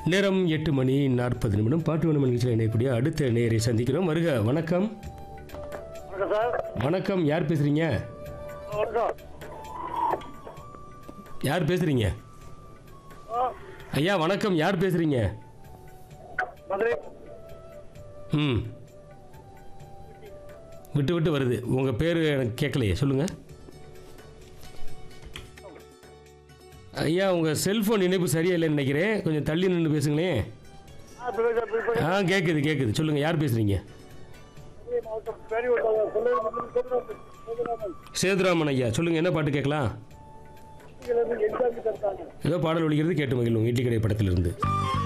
நேரம் எட்டு மணி நாற்பது நிமிடம் பாட்டு வேணும் நிகழ்ச்சியில் இணையக்கூடிய அடுத்த நேரை சந்திக்கிறோம் வருக வணக்கம் வணக்கம் சார் வணக்கம் யார் பேசுறீங்க வணக்கம் யார் பேசுறீங்க ஆ, ஐயா வணக்கம் யார் பேசுறீங்க மதுரை ம் விட்டு விட்டு வருது உங்கள் பேர் எனக்கு கேட்கலையே சொல்லுங்கள் ஐயா உங்கள் செல்ஃபோன் இணைப்பு சரியா இல்லைன்னு நினைக்கிறேன் கொஞ்சம் தள்ளி நின்று பேசுங்களேன் ஆ, பிள்ளைங்க, பிள்ளைங்க, ஆ கேட்குது கேட்குது சொல்லுங்கள் யார் பேசுகிறீங்க மதுரை மாவட்டம் பேரியூர் தாலுகா, கொல்லையூர் சேதுராமன், சேதுராமன். சேதுராமன் ஐயா சொல்லுங்கள் என்ன பாட்டு கேட்கலாம் இங்கிலிருந்து எக்ஸாம் தந்தாங்க ஏதோ பாடல் ஒழிக்கிறது கேட்டு மகிழும் இட்லி கடை படத்திலிருந்து